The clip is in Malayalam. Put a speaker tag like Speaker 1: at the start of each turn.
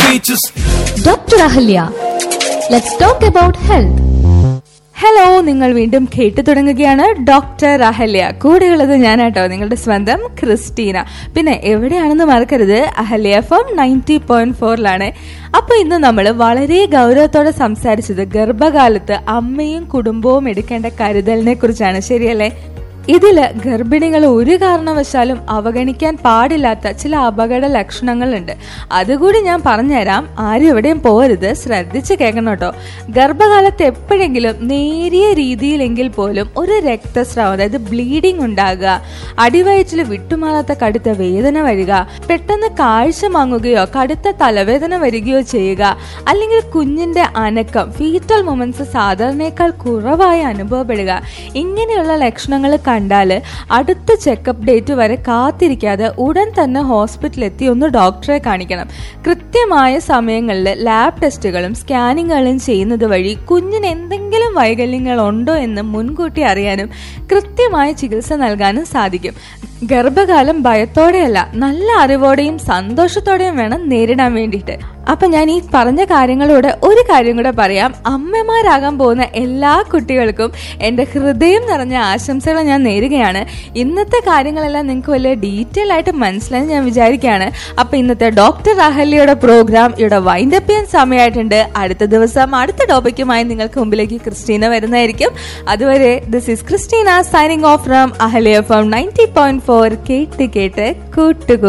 Speaker 1: beaches.
Speaker 2: Doctor Ahalya let's talk about health
Speaker 3: hello നിങ്ങൾ വീണ്ടും കേട്ടു തുടങ്ങുകയാണ് ഡോക്ടർ അഹല്യ കൂടെയുള്ളത് ഞാനാട്ടോ നിങ്ങളുടെ സ്വന്തം ക്രിസ്റ്റീന പിന്നെ എവിടെയാണെന്ന് മറക്കരുത് Ahalya F M ninety point ഫോറിലാണ് അപ്പൊ ഇന്ന് നമ്മൾ വളരെ ഗൗരവത്തോടെ സംസാരിച്ചത് ഗർഭകാലത്ത് അമ്മയും കുടുംബവും എടുക്കേണ്ട കരുതലിനെ കുറിച്ചാണ് ശരിയല്ലേ ഇതില് ഗർഭിണികൾ ഒരു കാരണവശാലും അവഗണിക്കാൻ പാടില്ലാത്ത ചില അപകട ലക്ഷണങ്ങളുണ്ട് അതുകൂടി ഞാൻ പറഞ്ഞുതരാം ആരും എവിടെയും പോരുത് ശ്രദ്ധിച്ച് കേൾക്കണം കേട്ടോ ഗർഭകാലത്ത് എപ്പോഴെങ്കിലും നേരിയ രീതിയിലെങ്കിൽ പോലും ഒരു രക്തസ്രാവം അതായത് ബ്ലീഡിംഗ് ഉണ്ടാകുക അടിവയറ്റിൽ വിട്ടുമാറാത്ത കടുത്ത വേദന വരിക പെട്ടെന്ന് കാഴ്ച മങ്ങുകയോ കടുത്ത തലവേദന വരികയോ ചെയ്യുക അല്ലെങ്കിൽ കുഞ്ഞിന്റെ അനക്കം ഫീറ്റൽ മൊമെന്റ്സ് സാധാരണയേക്കാൾ കുറവായി അനുഭവപ്പെടുക ഇങ്ങനെയുള്ള ലക്ഷണങ്ങൾ കണ്ടാൽ അടുത്ത ചെക്കപ്പ് ഡേറ്റ് വരെ കാത്തിരിക്കാതെ ഉടൻ തന്നെ ഹോസ്പിറ്റലിൽ എത്തി ഒന്ന് ഡോക്ടറെ കാണിക്കണം കൃത്യമായ സമയങ്ങളിൽ ലാബ് ടെസ്റ്റുകളും സ്കാനിങ്ങുകളും ചെയ്യുന്നത് വഴി കുഞ്ഞിന് എന്തെങ്കിലും വൈകല്യങ്ങൾ ഉണ്ടോ എന്ന് മുൻകൂട്ടി അറിയാനും കൃത്യമായ ചികിത്സ നൽകാനും സാധിക്കും ഗർഭകാലം ഭയത്തോടെയല്ല നല്ല അറിവോടെയും സന്തോഷത്തോടെയും വേണം നേരിടാൻ വേണ്ടിയിട്ട് അപ്പൊ ഞാൻ ഈ പറഞ്ഞ കാര്യങ്ങളോട് ഒരു കാര്യം കൂടെ പറയാം അമ്മമാരാകാൻ പോകുന്ന എല്ലാ കുട്ടികൾക്കും എൻ്റെ ഹൃദയം നിറഞ്ഞ ആശംസകൾ ഞാൻ നേരുകയാണ് ഇന്നത്തെ കാര്യങ്ങളെല്ലാം നിങ്ങൾക്ക് വലിയ ഡീറ്റെയിൽ ആയിട്ട് മനസ്സിലായി ഞാൻ വിചാരിക്കുകയാണ് അപ്പൊ ഇന്നത്തെ ഡോക്ടർ അഹല്യയുടെ പ്രോഗ്രാം ഇവിടെ വൈൻഡ് അപ്പ് ചെയ്യാൻ സമയമായിട്ടുണ്ട് അടുത്ത ദിവസം അടുത്ത ടോപ്പിക്കുമായി നിങ്ങൾക്ക് മുമ്പിലേക്ക് ക്രിസ്റ്റീന വരുന്നതായിരിക്കും അതുവരെ this is Christina signing off from Ahalya from ninety point four കേട്ട് കേട്ട് കൂട്ടുകൂ